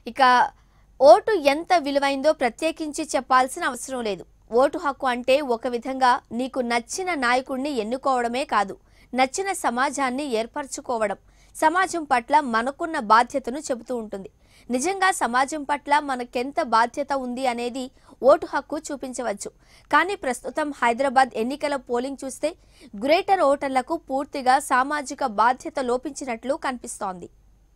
ఇక ఓటు ఎంత విలువైందో ప్రత్యేకించి చెప్పాల్సిన అవసరం లేదు ఓటు హక్కు అంటే ఒక విధంగా నీకు నచ్చిన నాయకుడిని ఎన్నుకోవడమే కాదు నచ్చిన సమాజాన్ని ఏర్పరచుకోవడం సమాజం పట్ల మనకున్న బాధ్యతను చెబుతూ ఉంటుంది నిజంగా సమాజం పట్ల మనకెంత బాధ్యత ఉంది అనేది ఓటు హక్కు చూపించవచ్చు కానీ ప్రస్తుతం హైదరాబాద్ ఎన్నికల పోలింగ్ చూస్తే గ్రేటర్ ఓటర్లకు పూర్తిగా సామాజిక బాధ్యత లోపించినట్లు కనిపిస్తోంది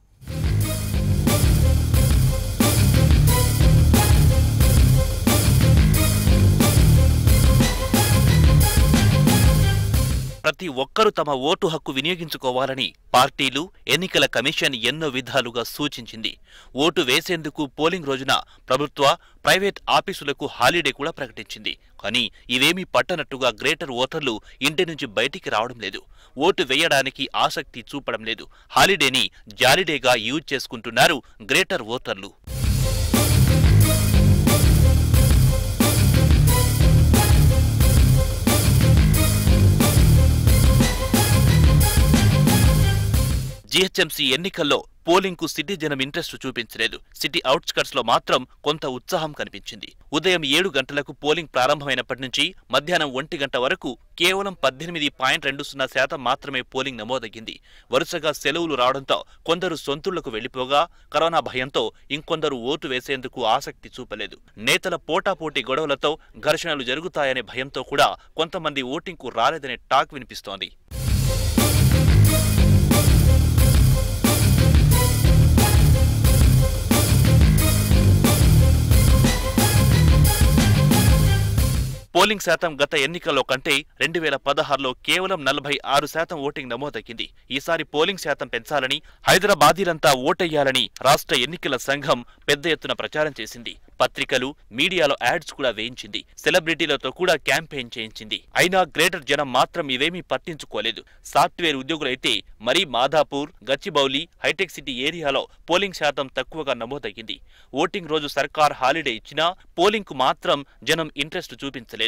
ప్రతి ఒక్కరూ తమ ఓటు హక్కు వినియోగించుకోవాలని పార్టీలు ఎన్నికల కమిషన్ ఎన్నో విధాలుగా సూచించింది ఓటు వేసేందుకు పోలింగ్ రోజున ప్రభుత్వ ప్రైవేట్ ఆఫీసులకు హాలిడే కూడా ప్రకటించింది కానీ ఇవేమీ పట్టనట్టుగా గ్రేటర్ ఓటర్లు ఇంటి నుంచి బయటికి రావడం లేదు ఓటు వేయడానికి ఆసక్తి చూపడం లేదు హాలిడేని జాలిడేగా యూజ్ చేసుకుంటున్నారు గ్రేటర్ ఓటర్లు జీహెచ్ఎంసీ ఎన్నికల్లో పోలింగ్ కు సిటీ జనం ఇంట్రెస్ట్ చూపించలేదు సిటీ అవుట్స్కట్స్ లో మాత్రం కొంత ఉత్సాహం కనిపించింది ఉదయం ఏడు గంటలకు పోలింగ్ ప్రారంభమైనప్పటి నుంచి మధ్యాహ్నం ఒంటి గంట వరకు కేవలం పద్దెనిమిది పాయింట్ రెండు సున్నా శాతం మాత్రమే పోలింగ్ నమోదయ్యింది వరుసగా సెలవులు రావడంతో కొందరు సొంతుళ్లకు వెళ్లిపోగా కరోనా భయంతో ఇంకొందరు ఓటు వేసేందుకు ఆసక్తి చూపలేదు నేతల పోటాపోటీ గొడవలతో ఘర్షణలు జరుగుతాయనే భయంతో కూడా కొంతమంది ఓటింగ్కు రాలేదనే టాక్ వినిపిస్తోంది పోలింగ్ శాతం గత ఎన్నికల్లో కంటే రెండు వేల పదహారులో కేవలం నలభై ఆరు శాతం ఓటింగ్ నమోదయ్యింది ఈసారి పోలింగ్ శాతం పెంచాలని హైదరాబాదీలంతా ఓటెయ్యాలని రాష్ట్ర ఎన్నికల సంఘం పెద్ద ఎత్తున ప్రచారం చేసింది పత్రికలు మీడియాలో యాడ్స్ కూడా వేయించింది సెలబ్రిటీలతో కూడా క్యాంపెయిన్ చేయించింది అయినా గ్రేటర్ జనం మాత్రం ఇవేమీ పట్టించుకోలేదు సాఫ్ట్వేర్ ఉద్యోగులైతే మరీ మాధాపూర్ గచ్చిబౌలి హైటెక్ సిటీ ఏరియాలో పోలింగ్ శాతం తక్కువగా నమోదయ్యింది ఓటింగ్ రోజు సర్కార్ హాలిడే ఇచ్చినా పోలింగ్ కు మాత్రం జనం ఇంట్రెస్ట్ చూపించలేదు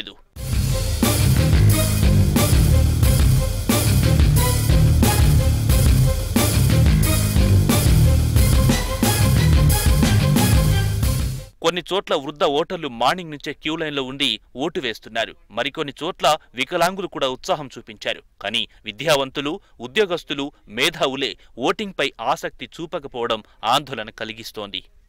కొన్ని చోట్ల వృద్ధ ఓటర్లు మార్నింగ్ నుంచే క్యూ లైన్లో ఉండి ఓటు వేస్తున్నారు మరికొన్ని చోట్ల వికలాంగులు కూడా ఉత్సాహం చూపించారు కానీ విద్యావంతులు ఉద్యోగస్తులు మేధావులే ఓటింగ్పై ఆసక్తి చూపకపోవడం ఆందోళన కలిగిస్తోంది